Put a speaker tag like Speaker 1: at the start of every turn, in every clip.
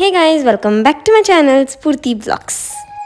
Speaker 1: Hey guys welcome back to my channel Spoorthi blogs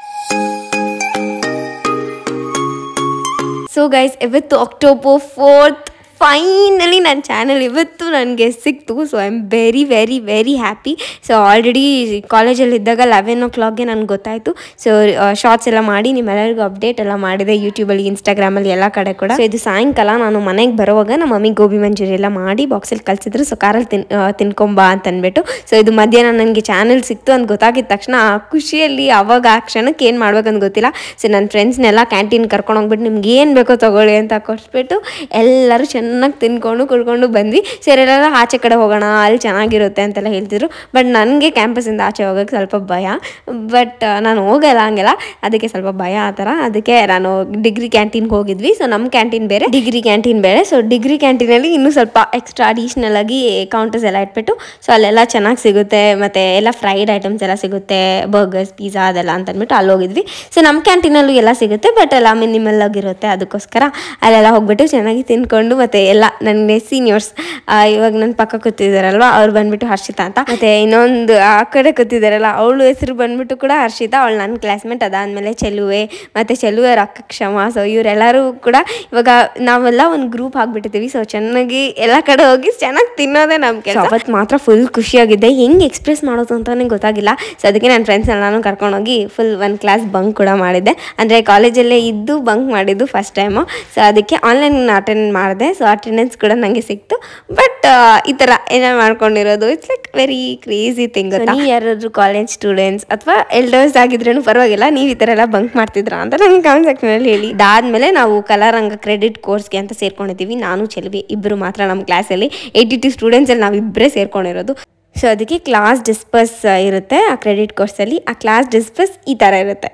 Speaker 1: so guys ಇವತ್ತು October fourth finally ನನ್ನ channel ಇವತ್ತು ನನಗೆ ಸಿಕ್ತು so I am very very very happy so already ಕಾಲೇಜಲ್ಲಿ ಇದ್ದಾಗ eleven ಓ ಕ್ಲಾಕ್ಗೆ ನನಗೆ ಗೊತ್ತಾಯಿತು ಸೊ ಶಾರ್ಟ್ಸ್ ಎಲ್ಲ ಮಾಡಿ ನಿಮ್ಮೆಲ್ಲರಿಗೂ ಅಪ್ಡೇಟ್ ಎಲ್ಲ ಮಾಡಿದೆ ಯೂಟ್ಯೂಬಲ್ಲಿ ಇನ್ಸ್ಟಾಗ್ರಾಮಲ್ಲಿ ಎಲ್ಲ ಕಡೆ ಕೂಡ ಸೊ ಇದು ಸಾಯಂಕಾಲ ನಾನು ಮನೆಗೆ ಬರುವಾಗ ನಮ್ಮ ಮಮ್ಮಿ ಗೋಬಿ ಮಂಚೂರಿ ಎಲ್ಲ ಮಾಡಿ ಬಾಕ್ಸಲ್ಲಿ ಕಳಿಸಿದ್ರು ಸೊ ಕಾರಲ್ಲಿ ತಿನ್ ಆ, ತಿನ್ಕೊಂಬಾ ಅಂತ ಅಂದ್ಬಿಟ್ಟು ಸೊ ಇದು ಮಧ್ಯಾಹ್ನ ನನಗೆ ಚಾನಲ್ ಸಿಕ್ತು ಅಂತ ಗೊತ್ತಾಗಿದ ತಕ್ಷಣ ಆ ಖುಷಿಯಲ್ಲಿ ಅವಾಗ ಆ ಕ್ಷಣಕ್ಕೆ ಏನು ಮಾಡ್ಬೇಕಂತ ಗೊತ್ತಿಲ್ಲ ಸೊ ನನ್ನ ಫ್ರೆಂಡ್ಸ್ನೆಲ್ಲ ಕ್ಯಾಂಟೀನ್ ಕರ್ಕೊಂಡು ಹೋಗ್ಬಿಟ್ಟು ನಿಮ್ಗೆ ಏನು ಬೇಕೋ ತಗೊಳ್ಳಿ ಅಂತ ಕೊಟ್ಬಿಟ್ಟು ಎಲ್ಲರೂ ಚೆನ್ನಾಗಿ ತಿನ್ಕೊಂಡು ಕುಡ್ಕೊಂಡು ಬಂದ್ವಿ ಸರಿಯೆಲ್ಲ ಆಚೆ ಕಡೆ ಹೋಗೋಣ ಅಲ್ಲಿ ಚೆನ್ನಾಗಿರುತ್ತೆ ಅಂತೆಲ್ಲ ಹೇಳ್ತಿದ್ರು ಬಟ್ ನನಗೆ ಕ್ಯಾಂಪಸ್ಸಿಂದ ಆಚೆ ಹೋಗೋಕ್ಕೆ ಸ್ವಲ್ಪ ಭಯ ಬಟ್ ನಾನು ಹೋಗಲ್ಲ ಹಂಗೆಲ್ಲ ಅದಕ್ಕೆ ಸ್ವಲ್ಪ ಭಯ ಆ ಥರ ಅದಕ್ಕೆ ನಾನು ಡಿಗ್ರಿ ಕ್ಯಾಂಟೀನ್ಗೆ ಹೋಗಿದ್ವಿ ಸೊ ನಮ್ಮ ಕ್ಯಾಂಟೀನ್ ಬೇರೆ ಡಿಗ್ರಿ ಕ್ಯಾಂಟೀನ್ ಬೇರೆ ಸೊ ಡಿಗ್ರಿ ಕ್ಯಾಂಟೀನಲ್ಲಿ ಇನ್ನೂ ಸ್ವಲ್ಪ ಎಕ್ಸ್ಟ್ರಾ ಅಡಿಷ್ನಲ್ ಆಗಿ ಕೌಂಟರ್ಸ್ ಎಲ್ಲ ಇಟ್ಬಿಟ್ಟು ಸೊ ಅಲ್ಲೆಲ್ಲ ಚೆನ್ನಾಗಿ ಸಿಗುತ್ತೆ ಮತ್ತು ಎಲ್ಲ ಫ್ರೈಡ್ ಐಟಮ್ಸ್ ಎಲ್ಲ ಸಿಗುತ್ತೆ ಬರ್ಗರ್ಸ್ ಪಿಜ್ಜಾ ಅದೆಲ್ಲ ಅಂತ ಅಂದ್ಬಿಟ್ಟು ಅಲ್ಲಿ ಹೋಗಿದ್ವಿ ಸೊ ನಮ್ಮ ಕ್ಯಾಂಟೀನಲ್ಲೂ ಎಲ್ಲ ಸಿಗುತ್ತೆ ಬಟ್ ಎಲ್ಲ ಮಿನಿಮಲ್ ಆಗಿರುತ್ತೆ ಅದಕ್ಕೋಸ್ಕರ ಅಲ್ಲೆಲ್ಲ ಹೋಗ್ಬಿಟ್ಟು ಚೆನ್ನಾಗಿ ತಿನ್ಕೊಂಡು ಮತ್ತು ಎಲ್ಲ ನನಗೆ ಸೀನಿಯರ್ಸ್ ಇವಾಗ ನನ್ನ ಪಕ್ಕ ಕೂತಿದ್ದಾರಲ್ವ ಅವ್ರು ಬಂದ್ಬಿಟ್ಟು ಹರ್ಷಿತಾ ಅಂತ ಮತ್ತು ಇನ್ನೊಂದು ಆ ಕಡೆ ಕೂತಿದ್ದಾರಲ್ಲ ಅವಳು ಹೆಸರು ಬಂದ್ಬಿಟ್ಟು ಕೂಡ ಹರ್ಷಿತಾ ಅವಳು ನನ್ನ ಕ್ಲಾಸ್ಮೇಟ್ ಅದಾದಮೇಲೆ ಚೆಲುವೆ ಮತ್ತು ಚೆಲುವೆ ಅಕ್ಕ ಕ್ಷಮ ಸೊ ಇವರೆಲ್ಲರೂ ಕೂಡ ಇವಾಗ ನಾವೆಲ್ಲ ಒಂದು ಗ್ರೂಪ್ ಆಗಿಬಿಟ್ಟಿದ್ದೀವಿ ಸೊ ಚೆನ್ನಾಗಿ ಎಲ್ಲ ಕಡೆ ಹೋಗಿ ಚೆನ್ನಾಗಿ ತಿನ್ನೋದೇ ನಮ್ಮ ಕೆಲಸ ಅವತ್ತು ಮಾತ್ರ ಫುಲ್ ಖುಷಿಯಾಗಿದ್ದೆ ಹೆಂಗೆ ಎಕ್ಸ್ಪ್ರೆಸ್ ಮಾಡೋದು ಅಂತಲೇ ಗೊತ್ತಾಗಿಲ್ಲ ಸೊ ಅದಕ್ಕೆ ನನ್ನ ಫ್ರೆಂಡ್ಸ್ ಎಲ್ಲಾನು ಕರ್ಕೊಂಡೋಗಿ ಫುಲ್ ಒಂದು ಕ್ಲಾಸ್ ಬಂಕ್ ಕೂಡ ಮಾಡಿದ್ದೆ ಅಂದರೆ ಕಾಲೇಜಲ್ಲೇ ಇದ್ದು ಬಂಕ್ ಮಾಡಿದ್ದು ಫಸ್ಟ್ ಟೈಮು ಸೊ ಅದಕ್ಕೆ ಆನ್ಲೈನ್ ಅಟೆಂಡ್ ಮಾಡಿದೆ ಸೊ ಅಟೆಂಡೆನ್ಸ್ ಕೂಡ ನನಗೆ ಸಿಕ್ತು ಬಟ್ ಈ ಥರ ಏನೋ ಮಾಡ್ಕೊಂಡಿರೋದು it's like very crazy thing ನೀವು ಯಾರಾದ್ರು ಕಾಲೇಜ್ ಸ್ಟೂಡೆಂಟ್ಸ್ ಅಥವಾ ಎಲ್ಡರ್ಸ್ ಆಗಿದ್ರೂ ಪರವಾಗಿಲ್ಲ ನೀವು ಈ ಥರ ಎಲ್ಲ ಬಂಕ್ ಮಾಡ್ತಿದ್ರಾ ಅಂತ ನನಗೆ ಕಾಮೆಂಟ್ ಸೆಕ್ಷನಲ್ಲಿ ಹೇಳಿ ಇದಾದ್ಮೇಲೆ ನಾವು ಕಲಾರಂಗ ಕ್ರೆಡಿಟ್ ಕೋರ್ಸ್ಗೆ ಅಂತ ಸೇರ್ಕೊಂಡಿದ್ದೀವಿ ನಾನು ಚೆಲುವಿ ಇಬ್ಬರು ಮಾತ್ರ ನಮ್ಮ ಕ್ಲಾಸಲ್ಲಿ ಏಯ್ಟಿ ಟು ಸ್ಟೂಡೆಂಟ್ಸಲ್ಲಿ ನಾವಿಬ್ಬರೇ ಸೇರ್ಕೊಂಡಿರೋದು ಸೊ ಅದಕ್ಕೆ ಕ್ಲಾಸ್ ಡಿಸ್ಪರ್ಸ್ ಇರುತ್ತೆ ಆ ಕ್ರೆಡಿಟ್ ಕೋರ್ಸಲ್ಲಿ ಆ ಕ್ಲಾಸ್ ಡಿಸ್ಪರ್ಸ್ ಈ ಥರ ಇರುತ್ತೆ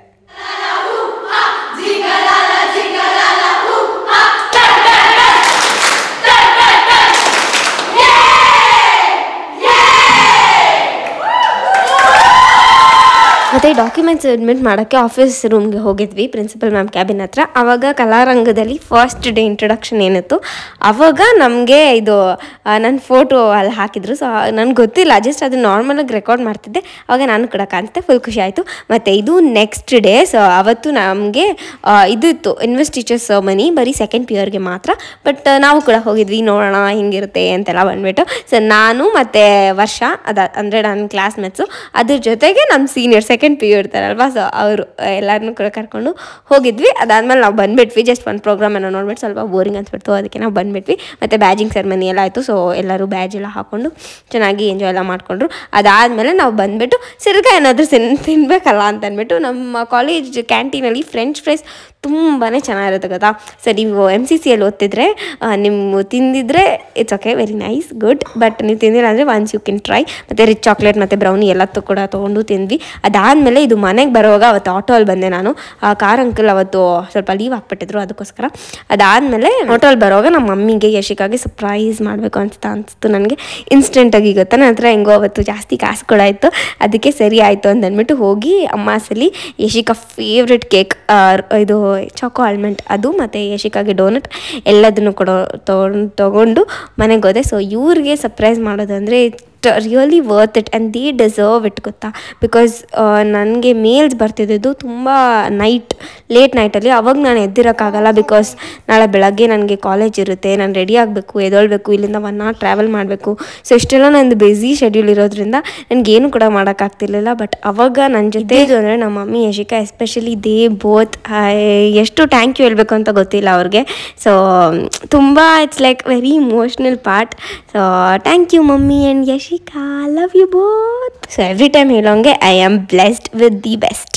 Speaker 1: ಮತ್ತು ಡಾಕ್ಯುಮೆಂಟ್ಸ್ ಸಬ್ಮಿಟ್ ಮಾಡೋಕ್ಕೆ ಆಫೀಸ್ ರೂಮ್ಗೆ ಹೋಗಿದ್ವಿ ಪ್ರಿನ್ಸಿಪಲ್ ಮ್ಯಾಮ್ ಕ್ಯಾಬಿನ್ ಹತ್ರ ಆವಾಗ ಕಲಾರಂಗದಲ್ಲಿ ಫಸ್ಟ್ ಡೇ ಇಂಟ್ರೊಡಕ್ಷನ್ ಏನಿತ್ತು ಆವಾಗ ನಮಗೆ ಇದು ನನ್ನ ಫೋಟೋ ಅಲ್ಲಿ ಹಾಕಿದ್ರು ಸೊ ನನಗೆ ಗೊತ್ತಿಲ್ಲ ಜಸ್ಟ್ ಅದು ನಾರ್ಮಲಾಗಿ ರೆಕಾರ್ಡ್ ಮಾಡ್ತಿದ್ದೆ ಆವಾಗ ನಾನು ಕೂಡ ಕಾಣಿಸ್ತೆ ಫುಲ್ ಖುಷಿ ಆಯಿತು ಮತ್ತು ಇದು ನೆಕ್ಸ್ಟ್ ಡೇ ಸೊ ಅವತ್ತು ನಮಗೆ ಇದು ಇತ್ತು ಇನ್ವೆಸ್ಟ್ ಟೀಚರ್ಸ್ ಮನಿ ಬರೀ ಸೆಕೆಂಡ್ ಪಿಯರ್ಗೆ ಮಾತ್ರ ಬಟ್ ನಾವು ಕೂಡ ಹೋಗಿದ್ವಿ ನೋಡೋಣ ಹಿಂಗಿರುತ್ತೆ ಅಂತೆಲ್ಲ ಬಂದ್ಬಿಟ್ಟು ಸೊ ನಾನು ಮತ್ತು ವರ್ಷ ಅದ ಅಂದರೆ ನನ್ನ ಕ್ಲಾಸ್ಮೇಟ್ಸು ಅದ್ರ ಜೊತೆಗೆ ನಮ್ಮ ಸೀನಿಯರ್ ಸೆಕೆಂಡ್ ಪಿ ಯು ಇರ್ತಾರಲ್ವಾ ಸೊ ಅವರು ಎಲ್ಲರನ್ನೂ ಕೂಡ ಕರ್ಕೊಂಡು ಹೋಗಿದ್ವಿ ಅದಾದಮೇಲೆ ನಾವು ಬಂದುಬಿಟ್ವಿ ಜಸ್ಟ್ ಒಂದು ಪ್ರೋಗ್ರಾಮನ್ನು ನೋಡ್ಬಿಟ್ಟು ಸ್ವಲ್ಪ ಬೋರಿಂಗ್ ಅನ್ಸ್ಬಿಡ್ತು ಅದಕ್ಕೆ ನಾವು ಬಂದುಬಿಟ್ವಿ ಮತ್ತು ಬ್ಯಾಜಿಂಗ್ ಸೆರ್ಮನಿ ಎಲ್ಲ ಆಯಿತು ಸೊ ಎಲ್ಲರೂ ಬ್ಯಾಜ್ ಎಲ್ಲ ಹಾಕ್ಕೊಂಡು ಚೆನ್ನಾಗಿ ಎಂಜಾಯ್ ಎಲ್ಲ ಮಾಡಿಕೊಂಡ್ರು ಅದಾದಮೇಲೆ ನಾವು ಬಂದುಬಿಟ್ಟು ಸಿರ್ಗ ಏನಾದರೂ ತಿನ್ ತಿನ್ನಬೇಕಲ್ಲ ಅಂತ ಅಂದ್ಬಿಟ್ಟು ನಮ್ಮ ಕಾಲೇಜ್ ಕ್ಯಾಂಟೀನಲ್ಲಿ ಫ್ರೆಂಚ್ ಫ್ರೈಸ್ ತುಂಬಾ ಚೆನ್ನಾಗಿರುತ್ತೆ ಗೊತ್ತಾ ಸೊ ನೀವು ಎಮ್ ಸಿ ಸಿಯಲ್ಲಿ ಓದ್ತಿದ್ರೆ ಆ, ನೀವು ತಿಂದಿದ್ರೆ it's okay very nice good but ನೀವು ತಿಂದಿಲ್ಲ ಅಂದರೆ ಒನ್ಸ್ ಯು ಕೆನ್ ಟ್ರೈ ಮತ್ತು ರಿಚ್ ಚಾಕ್ಲೇಟ್ ಮತ್ತು ಬ್ರೌನಿ ಎಲ್ಲ ತ- ಕೂಡ ತೊಗೊಂಡು ತಿಂದ್ವಿ ಅದಾದಮೇಲೆ ಇದು ಮನೆಗೆ ಬರುವಾಗ ಅವತ್ತು ಆಟೋಲ್ಲಿ ಬಂದೆ ನಾನು ಆ ಕಾರ್ ಅಂಕಲ್ ಅವತ್ತು ಸ್ವಲ್ಪ ಲೀವ್ ಹಾಕ್ಬಿಟ್ಟಿದ್ರು ಅದಕ್ಕೋಸ್ಕರ ಅದಾದಮೇಲೆ ಆಟೋಲ್ಲಿ ಬರುವಾಗ ನಮ್ಮ ಮಮ್ಮಿಗೆ ಯಶಿಕಾಗೆ ಸರ್ಪ್ರೈಸ್ ಮಾಡಬೇಕು ಅಂತ ಅನಿಸ್ತು ನನಗೆ ಇನ್ಸ್ಟೆಂಟಾಗಿ ಗೊತ್ತಾ ನನ್ನ ಹತ್ರ ಹೆಂಗೋ ಅವತ್ತು ಜಾಸ್ತಿ ಕಾಸು ಕೂಡ ಇತ್ತು ಅದಕ್ಕೆ ಸರಿ ಆಯಿತು ಅಂತ ಅಂದ್ಬಿಟ್ಟು ಹೋಗಿ ಅಮ್ಮಾಸಲ್ಲಿ ಯಶಿಕಾ ಫೇವ್ರೆಟ್ ಕೇಕ್ ಇದು ಚಾಕೋ ಆಲ್ಮಂಡ್ ಅದು ಮತ್ತು ಯಶಿಕಾಗೆ ಡೋನಟ್ ಎಲ್ಲದನ್ನು ಕೂಡ ತೊಗೊಂಡು ತೊಗೊಂಡು ಮನೆಗೆ ಹೋದೆ ಸೊ ಇವ್ರಿಗೆ ಸರ್ಪ್ರೈಸ್ ಮಾಡೋದು ಅಂದರೆ really worth it and they deserve it ಗೊತ್ತಾ ಬಿಕಾಸ್ ನನಗೆ ಮೇಲ್ಸ್ ಬರ್ತಿದ್ದು ತುಂಬ ನೈಟ್ ಲೇಟ್ ನೈಟಲ್ಲಿ ಅವಾಗ ನಾನು ಎದ್ದಿರೋಕ್ಕಾಗಲ್ಲ ಬಿಕಾಸ್ ನಾಳೆ ಬೆಳಗ್ಗೆ ನನಗೆ ಕಾಲೇಜ್ ಇರುತ್ತೆ ನಾನು ರೆಡಿ ಆಗಬೇಕು ಎದೊಳ್ಬೇಕು ಇಲ್ಲಿಂದ ಒನ್ ಅವರ್ ಟ್ರಾವೆಲ್ ಮಾಡಬೇಕು ಸೊ ಇಷ್ಟೆಲ್ಲ ನಂದು ಬ್ಯುಸಿ ಶೆಡ್ಯೂಲ್ ಇರೋದ್ರಿಂದ ನನಗೇನು ಕೂಡ ಮಾಡೋಕ್ಕಾಗ್ತಿರ್ಲಿಲ್ಲ ಬಟ್ ಅವಾಗ ನನ್ನ ಜೊತೆ ಇದು ಅಂದರೆ ನಮ್ಮ mummy Yashika especially they both ಎಷ್ಟು ಥ್ಯಾಂಕ್ ಯು ಹೇಳಬೇಕು ಅಂತ ಗೊತ್ತಿಲ್ಲ ಅವ್ರಿಗೆ ಸೊ ತುಂಬ it's like very emotional part so thank you mummy and Yashika love you both so every time ಹೇಳೋಂಗೆ I am blessed with the best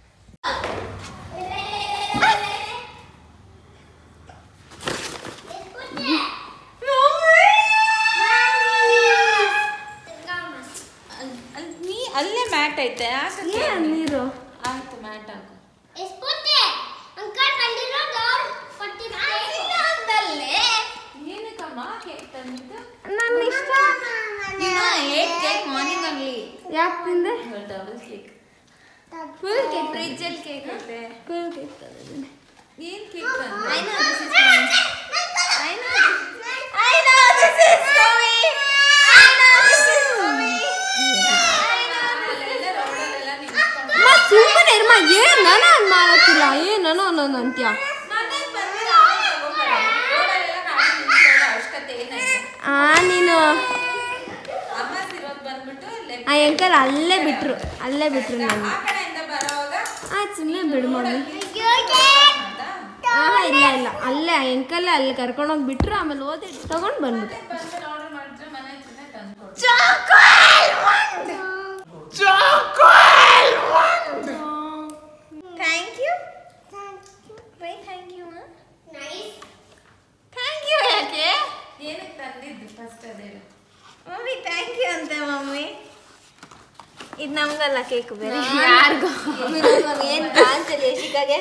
Speaker 2: ನೀ ಅಲ್ಲೇ ಮ್ಯಾಟ್ ಐತೆ ಹಾಕಕ್ಕೆ
Speaker 1: ನೀರು
Speaker 2: ಆಯ್ತು ಮ್ಯಾಟ್ ಹಾಕು
Speaker 3: ಎಸ್ಪುತ್ತೆ ಅಂಕಲ್ ಬಂದಿರೋದು ಅವ್ರು ಕೊಟ್ಟಿದ್ದಾರೆ
Speaker 2: ಏನಕ್ಕಮ್ಮ ಕೇಕ್ ತಂದಿದ್ದು
Speaker 1: ನನ್ನ ಇಷ್ಟ
Speaker 2: ನೀನು ಏಟ್ ಕೇಕ್ ಮಾರ್ನಿಂಗ್ ಅಲ್ಲಿ
Speaker 1: ಯಾಕೆ ತಿಂದೆ
Speaker 2: ಡಬಲ್ ಕೇಕ್
Speaker 1: ಫುಲ್ ಕೇಕ್
Speaker 2: ಫ್ರಿಜ್ಜಲ್ಲಿ ಕೇಕ್ ಐತೆ
Speaker 1: ಫುಲ್ ಕೇಕ್
Speaker 2: ಏನ್ ಕೇಕ್ ತಂದೆ
Speaker 3: I know this is
Speaker 2: I know
Speaker 3: I know this is Zoe. I know this is Zoe. I know this
Speaker 1: ಏ ನಾನು ಹಂಗ್ ಮಾಡಕ್ಕಿಲ್ಲ ಏ ನಾನು ಅನ್ನೋದು ಅಂತ್ಯ
Speaker 2: ಮನೆಗ್ ಬಂದ್ರೆ ಅವ್ನು ತಗೊಂಬರೋದು. ರೋಡಲ್ಲೆಲ್ಲ ಗಾಡಿ ನಿಲ್ಸೋದು ಅವಶ್ಯಕತೆ ಏನಿಲ್ಲ.
Speaker 1: ಆ ನೀನು
Speaker 2: ಅಮ್ಮ ಸಿರೋದ್ ಬಂದ್ಬಿಟ್ಟು left
Speaker 1: ಆ ಅಂಕಲ್ ಅಲ್ಲೇ ಬಿಟ್ರು ಅಲ್ಲೇ ಬಿಟ್ರು ನಾನು
Speaker 2: ಆ ಕಡೆಯಿಂದ ಬರೋವಾಗ
Speaker 1: ಆಯ್ತು ಸುಮ್ಮನೆ ಬಿಡು ಮಮ್ಮಿ
Speaker 2: ಅಂತ
Speaker 1: ಆಹಾ ಇಲ್ಲ ಇಲ್ಲ ಅಲ್ಲೇ ಆ ಅಂಕಲ್ ಅಲ್ಲಿ ಕರ್ಕೊಂಡೋಗಿ ಬಿಟ್ರು ಆಮೇಲೆ ಓದಿ ತಗೊಂಡು ಬಂದ್ಬಿಟ್ಟೆ
Speaker 2: ಬಂದು ಆರ್ಡರ್ ಮಾಡಿದ್ರೆ ಮನೆ ಹತ್ರನೇ ತಂದ್ಕೊಡು
Speaker 1: thank you why thank you
Speaker 3: nice
Speaker 1: thank you ಯಾಕೆ
Speaker 2: ಏನಕ್ಕೆ ತಂದಿದ್ದು ಫಸ್ಟ್ ಅದೇ ಹೇಳು.
Speaker 1: ಮಮ್ಮಿ ಥ್ಯಾಂಕ್ ಯು ಅಂತೆ ಮಮ್ಮಿ ಇದು ನಮ್ಗಲ್ಲ ಕೇಕ್ ಬೇರೆ ಯಾರಿಗೂ ಏನು ಕಾಣ್ತಿಲ್ಲ ಯಶಿಕಾಗೆ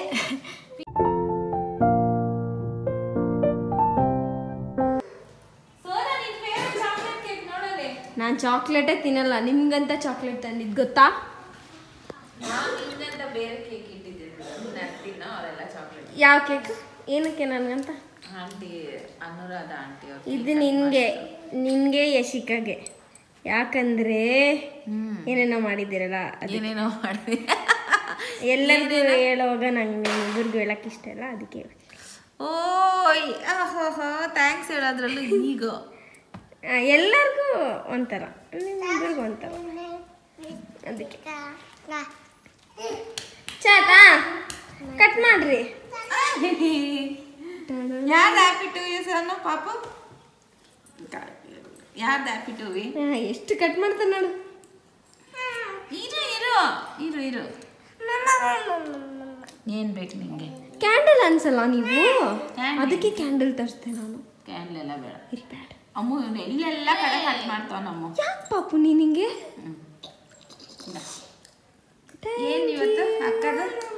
Speaker 2: ಸೋನಾ, ನಿನ್ favorite chocolate cake ನೋಡಲ್ಲಿ.
Speaker 1: ನಾನು ಚಾಕ್ಲೇಟೇ ತಿನ್ನಲ್ಲ ನಿಮ್ಗಂತ ಚಾಕ್ಲೇಟ್ ತಂದಿದ್ದು ಗೊತ್ತಾ
Speaker 2: ನಾನ್ ನಿನ್ಗಂತ ಬೇರೆ ಕೇಕ್ ಇಟ್ಟಿದ್ದೀನಿ ನಾನು ತಿನ್ನೋ ಅವರೆಲ್ಲ ಚಾಕ್ಲೇಟ್
Speaker 1: ಯಾವ ಕೇಕ್ ಏನಕ್ಕೆ ನನಗಂತ
Speaker 2: ಆಂಟಿ ಅನುರಾಧ ಆಂಟಿ ಅವ್ರು
Speaker 1: ಇದು ನಿನ್ಗೆ ನಿನ್ಗೆ ಯಶಿಕಾಗೆ ಯಾಕಂದ್ರೆ ಏನೇನೋ ಮಾಡಿದ್ದೀರಲ್ಲ ಅದು
Speaker 2: ಏನೇನೋ ಮಾಡಿದೆ
Speaker 1: ಎಲ್ಲರಿಗೂ ಹೇಳುವಾಗ ನಂಗೆ ನಿಮ್ಮಿಬ್ಬರಿಗೂ ಹೇಳಕ್ ಇಷ್ಟ ಇಲ್ಲ ಅದಕ್ಕೆ ಹೇಳ್ದೆ.
Speaker 2: ಓಯ್ ಆಹೋ ಥ್ಯಾಂಕ್ಸ್ ಹೇಳೋದ್ರಲ್ಲೂ ಈಗ
Speaker 1: ಆ, ಎಲ್ಲರಿಗೂ ಒಂಥರ ನಿಮ್ಮಿಬ್ಬರಿಗೂ ಒಂಥರ ಅದಕ್ಕೆ ಚಾತಾ ಕಟ್ ಮಾಡ್ರಿ
Speaker 2: ಯಾರ್ದು ಹ್ಯಾಪಿ ಟು ಯು ಸನ್ನು ಪಾಪು ಯಾರ್ದು ಹ್ಯಾಪಿ ಟು ವಿ
Speaker 1: ಆ, ಎಷ್ಟು ಕಟ್ ಮಾಡ್ತಾನೆ ನೋಡು
Speaker 2: ಇರು ಇರು ಇರು ಇರು ಏನ್ ಬೇಕು ನಿಂಗೆ
Speaker 1: ಕ್ಯಾಂಡಲ್ ಅನ್ಸಲ್ಲ ನೀವು
Speaker 2: Candle.
Speaker 1: ಅದಕ್ಕೆ ಕ್ಯಾಂಡಲ್ ತರಿಸ್ದೆ ನಾನು
Speaker 2: ಕ್ಯಾಂಡ್ಲ್ ಎಲ್ಲ ಬೇಡ
Speaker 1: ಇರಿ ಬೇಡ
Speaker 2: ಅಮ್ಮು ಇವ್ನು ಎಲ್ಲೆಲ್ಲ ಕಡೆ ಕಟ್ ಮಾಡ್ತಾವ ನಮ್ಮ
Speaker 1: ಯಾಕೆ ಪಾಪು ನೀ ನಿಂಗೆ
Speaker 2: ಏನ್ ಇವತ್ತು ಅಕ್ಕದ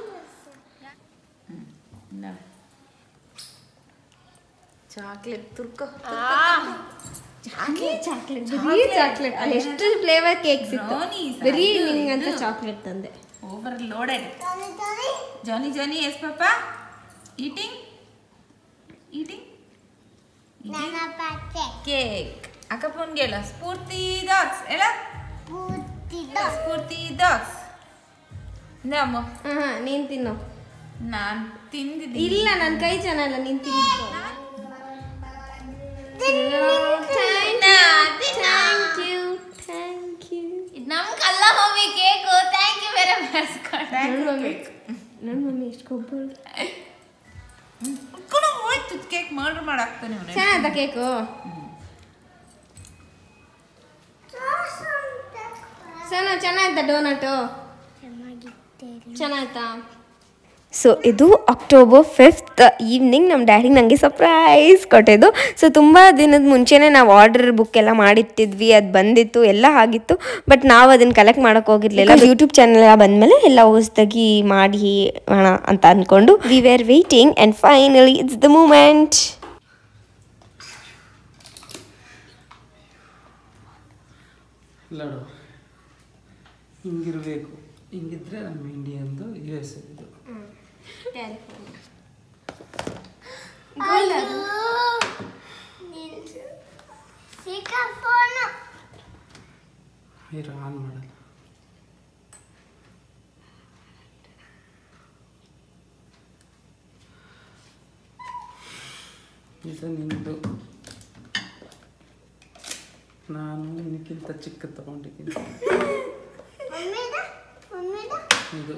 Speaker 2: ಚಾಕ್ಲೇಟ್ ತುರ್ಕೋ
Speaker 1: ಚಾಕ್ಲೇಟ್ ಚಾಕ್ಲೇಟ್ ಬರೀ ಚಾಕ್ಲೇಟ್ ಅಲ್ಲಿ ಎಷ್ಟು ಫ್ಲೇವರ್ ಕೇಕ್ಸ್ ಇತ್ತು
Speaker 2: Brownies,
Speaker 1: ಬರೀ
Speaker 2: ಇದು,
Speaker 1: ನಿಂಗಂತ
Speaker 2: ಇದು.
Speaker 1: ಚಾಕ್ಲೇಟ್ ತಂದೆ
Speaker 2: over loaded Johny Johny yes papa eating eating
Speaker 3: ನನ್ನ ಪಾತೆ
Speaker 2: ಕೇಕ್ ಅಕ್ಕಪ್ಪನ್ಗೆ ಹೇಳ ಸ್ಫೂರ್ತಿ ಡಾಗ್ಸ್ ಹೇಳ
Speaker 3: ಕೂತಿದ್ದ
Speaker 2: ಸ್ಫೂರ್ತಿ ಡಾಗ್ಸ್ ಅಮ್ಮ
Speaker 1: ಹಾ ಹಾ ನೀನ್ ತಿನ್ನು
Speaker 2: ನಾನ್ ತಿಂದಿದ್ದೀನಿ
Speaker 1: ಇಲ್ಲ ನನ್ನ ಕೈ ಚೆನ್ನಾಗಿಲ್ಲ ನೀನ್ ತಿನ್ಕೋ ಥ್ಯಾಂಕ್ ಯು ಥ್ಯಾಂಕ್ ಯು
Speaker 2: ನಮ್ಗಲ್ಲ ಮಮ್ಮಿ ಕೇಕು ಥ್ಯಾಂಕ್ ಯು ಬೇರೆ ಮಾಡಿಸ್ಕೊಂಡು
Speaker 1: ನನ್ನ ಮಮ್ಮಿ ಎಷ್ಟು ಕೊಬ್ಬಳು
Speaker 2: ಕೂಡ ಹೋಯ್ತು ಕೇಕ್ ಮರ್ಡರ್ ಮಾಡಾಕ್ತಾನೆ ಇವನು
Speaker 1: ಚೆನ್ನಾಯ್ತಾ ಕೇಕು ಸಣ್ಣ ಚೆನ್ನಾಯ್ತಾ ಡೋನಟು ಚೆನ್ನಾಯ್ತಾ ಸೊ ಇದು ಅಕ್ಟೋಬರ್ ಫಿಫ್ತ್ ಈವ್ನಿಂಗ್ ನಮ್ಮ ಡ್ಯಾಡಿ ನನಗೆ ಸರ್ಪ್ರೈಸ್ ಕೊಟ್ಟಿದ್ದು ಸೊ ತುಂಬ ದಿನದ ಮುಂಚೆನೇ ನಾವು ಆರ್ಡರ್ ಬುಕ್ ಎಲ್ಲ ಮಾಡಿಟ್ಟಿದ್ವಿ ಅದು ಬಂದಿತ್ತು ಎಲ್ಲ ಆಗಿತ್ತು ಬಟ್ ನಾವು ಅದನ್ನು ಕಲೆಕ್ಟ್ ಮಾಡೋಕೆ ಹೋಗಿರ್ಲಿಲ್ಲ ಯೂಟ್ಯೂಬ್ ಚಾನಲ್ ಎಲ್ಲ ಬಂದಮೇಲೆ ಎಲ್ಲ ಹೊಸ್ದಾಗಿ ಮಾಡಿ ಮಾಡೋಣ ಅಂತ ಅಂದ್ಕೊಂಡು we were waiting and finally it's the moment
Speaker 4: ಲಡು ಹಿಂಗಿರಬೇಕು ಹಿಂಗಿದ್ರೆ ನಮ್ಮ ಇಂಡಿಯನ್ದು ಯು ಎಸ್ ಇದು
Speaker 3: ಫೋನ್
Speaker 4: ಇರು ಆನ್ ಮಾಡಲ್ಲ ಇದು ನಿಂದು ನಾನು ನಿನಕ್ಕಿಂತ ಚಿಕ್ಕ ತಗೊಂಡಿದ್ದೀನಿ
Speaker 3: ಮಮ್ಮಿದ ಮಮ್ಮಿದ
Speaker 4: ಇದು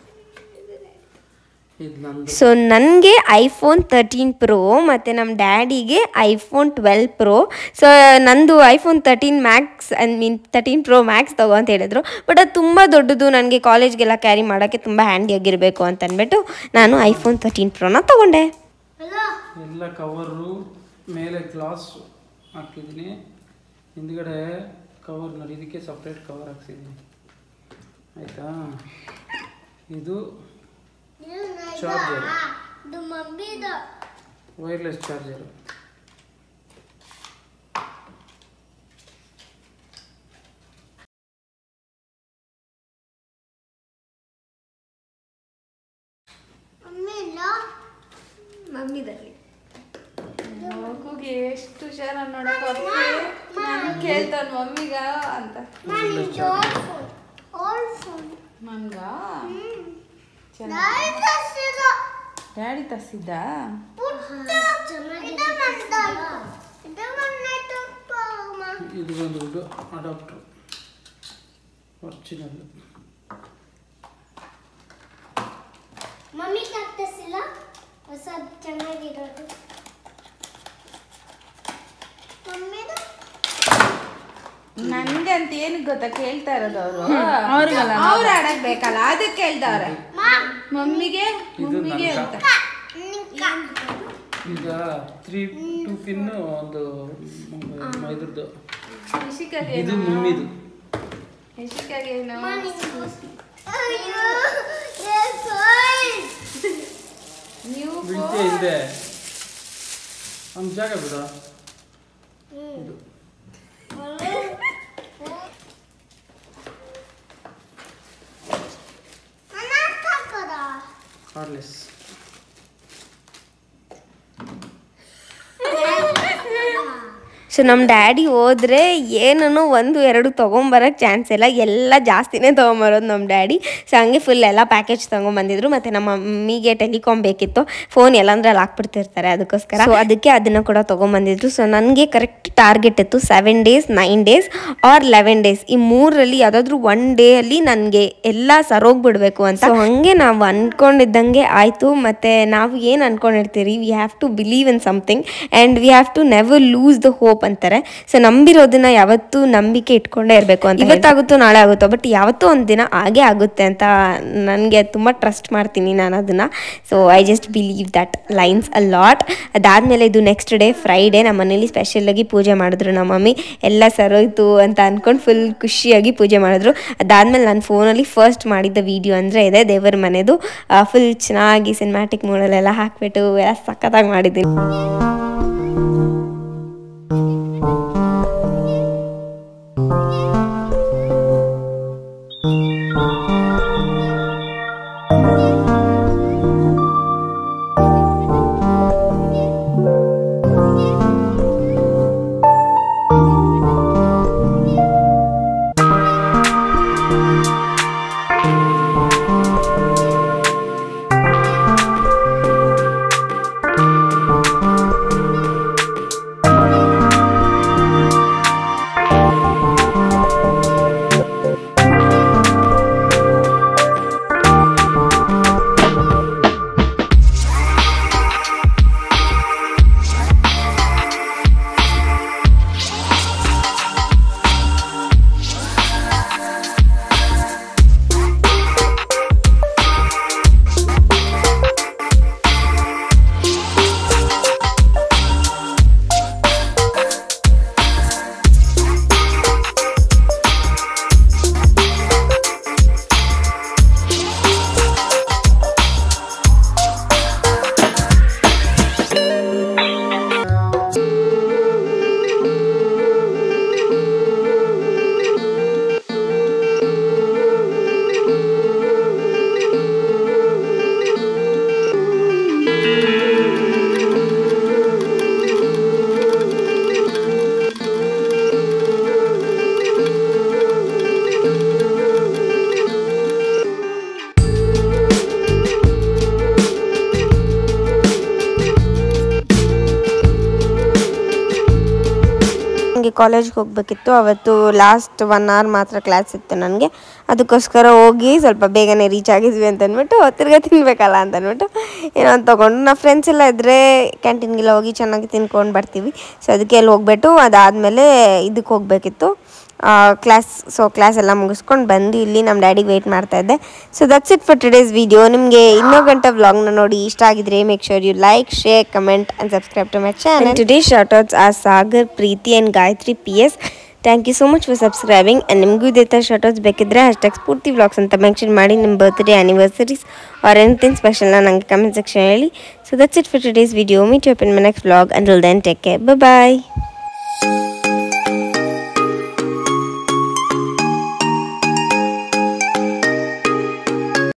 Speaker 4: ಇದು ನಂದು
Speaker 1: ಸೊ ನನಗೆ ಐಫೋನ್ ತರ್ಟೀನ್ ಪ್ರೋ ಮತ್ತು ನಮ್ಮ ಡ್ಯಾಡಿಗೆ ಐಫೋನ್ ಟ್ವೆಲ್ ಪ್ರೋ ಸೊ ನಂದು iPhone thirteen max I mean thirteen pro max ತಗೋ ಅಂತ ಹೇಳಿದ್ರು ಬಟ್ ಅದು ತುಂಬ ದೊಡ್ಡದು ನನಗೆ ಕಾಲೇಜ್ಗೆಲ್ಲ ಕ್ಯಾರಿ ಮಾಡೋಕ್ಕೆ ತುಂಬ ಹ್ಯಾಂಡಿಯಾಗಿರಬೇಕು ಅಂತ ಅಂದ್ಬಿಟ್ಟು ನಾನು ಐಫೋನ್ ತರ್ಟೀನ್ ಪ್ರೋನ ತೊಗೊಂಡೆ
Speaker 3: ಹಲೋ
Speaker 4: ಎಲ್ಲ ಕವರು ಮೇಲೆ ಗ್ಲಾಸ್ ಹಾಕಿದ್ದೀನಿ ಹಿಂದ್ಗಡೆ ಕವರ್ ನೋಡಿ ಇದಕ್ಕೆ ಸಪ್ರೇಟ್ ಕವರ್ ಹಾಕ್ಸಿದ್ದೀನಿ ಆಯಿತಾ ಇದು ಚಾರ್ಜರ್
Speaker 3: ಇದು ಮಮ್ಮಿದ
Speaker 4: ವೈರ್ಲೆಸ್ ಚಾರ್ಜರು
Speaker 3: ಮಮ್ಮಿ ಇಲ್ಲ
Speaker 1: ಮಮ್ಮಿದಲ್ಲಿ
Speaker 2: ಮಗುಗೆ ಎಷ್ಟು ಹುಷಾರ ನೋಡಕ್ ನಾನು ಕೇಳ್ತಾನ ಮಮ್ಮಿಗ ಅಂತ
Speaker 3: ನಾನು ಇದು ಓಲ್ಡ್ ಫೋನ್ ಓಲ್ಡ್ ಫೋನ್
Speaker 2: ನನ್ಗ ಡ್ಯಾಡಿ ತರ್ಸಿದ್ದ
Speaker 4: ಇದು ಬಂದು ಅಡಾಪ್ಟರ್ ಒರಿಜಿನಲ್
Speaker 3: ಮಮ್ಮಿ ಕಟ್ಟಿಸಿಲ್ಲ ಹೊಸ ಚೆನ್ನಾಗಿರೋದು ಮಮ್ಮಿದು
Speaker 2: ನನ್ಗೆ ಅಂತ ಏನು ಗೊತ್ತಾ ಕೇಳ್ತಾ ಇರೋದು ಅವರು ಅವ್ರು ಆಡಕ್ ಬೇಕಲ್ಲ ಅದಕ್ಕೆ ಕೇಳ್ತಾವ್ರೆ ಮಮ್ಮಿಗೆ ಮಮ್ಮಿಗೆ ಅಂತ
Speaker 4: ಈಗ ತ್ರೀ ಟೂ ಪಿನ್ ಒಂದು ಮ- ಇದ್ರದ್ದು
Speaker 2: ರಿಷಿಕಾಗೆ
Speaker 4: ಇದು ಮಮ್ಮಿದು
Speaker 2: ರಿಷಿಕಾಗೆ ಏನು
Speaker 3: ಅಯ್ಯೋ yes, right.
Speaker 2: ನೀವು
Speaker 4: ಬಿಡ್ತೆ ಇದೆ ಒಂದು ಜಾಗ ಬಿಡ ಇದು
Speaker 3: ನನ್ನ ಹಾಕೋದ
Speaker 4: ಕಾರ್ಡ್ಲೆಸ್
Speaker 1: ಸೊ ನಮ್ಮ ಡ್ಯಾಡಿ ಹೋದ್ರೆ ಏನೂ ಒಂದು ಎರಡು ತೊಗೊಂಬರಕ್ಕೆ ಚಾನ್ಸ್ ಇಲ್ಲ ಎಲ್ಲ ಜಾಸ್ತಿನೇ ತೊಗೊಂಬರೋದು ನಮ್ಮ ಡ್ಯಾಡಿ ಸೊ ಹಂಗೆ ಫುಲ್ ಎಲ್ಲ ಪ್ಯಾಕೇಜ್ ತೊಗೊಂಬಂದಿದ್ರು ಮತ್ತು ನಮ್ಮ ಮಮ್ಮಿಗೆ ಟೆಲಿಕಾಮ್ ಬೇಕಿತ್ತು ಫೋನ್ ಎಲ್ಲಂದ್ರೆ ಅಲ್ಲಿ ಹಾಕ್ಬಿಡ್ತಿರ್ತಾರೆ ಅದಕ್ಕೋಸ್ಕರ ಸೊ ಅದಕ್ಕೆ ಅದನ್ನು ಕೂಡ ತೊಗೊಂಬಂದಿದ್ರು ಸೊ ನನಗೆ ಕರೆಕ್ಟ್ ಟಾರ್ಗೆಟ್ ಇತ್ತು seven days nine days or eleven days ಈ ಮೂರರಲ್ಲಿ ಯಾವುದಾದ್ರೂ ಒನ್ ಡೇಯಲ್ಲಿ ನನಗೆ ಎಲ್ಲ ಸರೋಗ್ಬಿಡ್ಬೇಕು ಅಂತ ಸೊ ಹಂಗೆ ನಾವು ಅಂದ್ಕೊಂಡಿದ್ದಂಗೆ ಆಯಿತು ಮತ್ತು ನಾವು ಏನು ಅಂದ್ಕೊಂಡಿರ್ತೀರಿ we have to believe in something and we have to never lose the hope ಅಂತಾರೆ ಸೊ ನಂಬಿರೋದನ್ನ ಯಾವತ್ತೂ ನಂಬಿಕೆ ಇಟ್ಕೊಂಡೇ ಇರಬೇಕು ಅಂತ ಇವತ್ತಾಗುತ್ತೋ ನಾಳೆ ಆಗುತ್ತೋ ಬಟ್ ಯಾವತ್ತೋ ಒಂದು ದಿನ ಹಾಗೆ ಆಗುತ್ತೆ ಅಂತ ನನಗೆ ತುಂಬ ಟ್ರಸ್ಟ್ ಮಾಡ್ತೀನಿ ನಾನು ಅದನ್ನು so I just believe that lines a lot ಅದಾದಮೇಲೆ ಇದು ನೆಕ್ಸ್ಟ್ ಡೇ ಫ್ರೈಡೇ ನಮ್ಮ ಮನೇಲಿ ಸ್ಪೆಷಲಾಗಿ ಪೂಜೆ ಮಾಡಿದ್ರು ನಮ್ಮ ಮಮ್ಮಿ ಎಲ್ಲ ಸರೋಯ್ತು ಅಂತ ಅಂದ್ಕೊಂಡು ಫುಲ್ ಖುಷಿಯಾಗಿ ಪೂಜೆ ಮಾಡಿದ್ರು ಅದಾದಮೇಲೆ ನಾನು ಫೋನಲ್ಲಿ ಫಸ್ಟ್ ಮಾಡಿದ್ದ ವಿಡಿಯೋ ಅಂದರೆ ಇದೆ ದೇವರ ಮನೆದು ಫುಲ್ ಚೆನ್ನಾಗಿ ಸಿನಿಮ್ಯಾಟಿಕ್ ಮೂಡಲ್ಲೆಲ್ಲ ಹಾಕ್ಬಿಟ್ಟು ಎಲ್ಲ ಸಖತ್ತಾಗಿ ಮಾಡಿದ್ದೀನಿ ನನಗೆ ಕಾಲೇಜ್ಗೆ ಹೋಗಬೇಕಿತ್ತು ಅವತ್ತು ಲಾಸ್ಟ್ ಒನ್ ಅವರ್ ಮಾತ್ರ ಕ್ಲಾಸ್ ಇತ್ತು ನನಗೆ ಅದಕ್ಕೋಸ್ಕರ ಹೋಗಿ ಸ್ವಲ್ಪ ಬೇಗನೆ ರೀಚ್ ಆಗಿದ್ವಿ ಅಂತ ಅಂದ್ಬಿಟ್ಟು ತಿರ್ಗಾ ತಿನ್ಬೇಕಲ್ಲ ಅಂತ ಅಂದ್ಬಿಟ್ಟು ಏನೋ ಒಂದು ತೊಗೊಂಡು ನಾವು ಫ್ರೆಂಡ್ಸ್ ಎಲ್ಲ ಇದ್ದರೆ ಕ್ಯಾಂಟೀನ್ಗೆಲ್ಲ ಹೋಗಿ ಚೆನ್ನಾಗಿ ತಿನ್ಕೊಂಡು ಬರ್ತೀವಿ ಸೊ ಅದಕ್ಕೆ ಅಲ್ಲಿ ಹೋಗ್ಬಿಟ್ಟು ಅದಾದಮೇಲೆ ಇದಕ್ಕೆ ಹೋಗಬೇಕಿತ್ತು ಕ್ಲಾಸ್ ಸೊ ಕ್ಲಾಸ್ ಎಲ್ಲ ಮುಗಿಸ್ಕೊಂಡು ಬಂದು ಇಲ್ಲಿ ನಮ್ಮ ಡ್ಯಾಡಿಗೆ ವೆಯ್ಟ್ ಮಾಡ್ತಾ ಇದ್ದೆ so that's it for today's video ನಿಮಗೆ ಇನ್ನೂ ಗಂಟೆ ವ್ಲಾಗ್ನ ನೋಡಿ ಇಷ್ಟ ಆಗಿದ್ರೆ make sure you like share comment and subscribe to my channel today shoutouts are Sagar Preethi and Gayathri P S thank you so much for subscribing and ನಿಮಗೂ ಇದೇ ಥರ ಶಾರ್ಟ್ಔಟ್ಸ್ ಬೇಕಿದ್ರೆ ಹ್ಯಾಶ್ಟ್ಯಾಗ್ ಸ್ಫೂರ್ತಿ ವ್ಲಾಗ್ಸ್ ಅಂತ ಮೆನ್ಷನ್ ಮಾಡಿ ನಿಮ್ಮ ಬರ್ತ್ಡೇ ಆ್ಯನಿವರ್ಸರೀಸ್ ಆರ್ ಎನಿಥಿಂಗ್ ಸ್ಪೆಷಲ್ನ ನನಗೆ comment section ಹೇಳಿ so that's it for today's video meet you up in my next vlog and then take care bye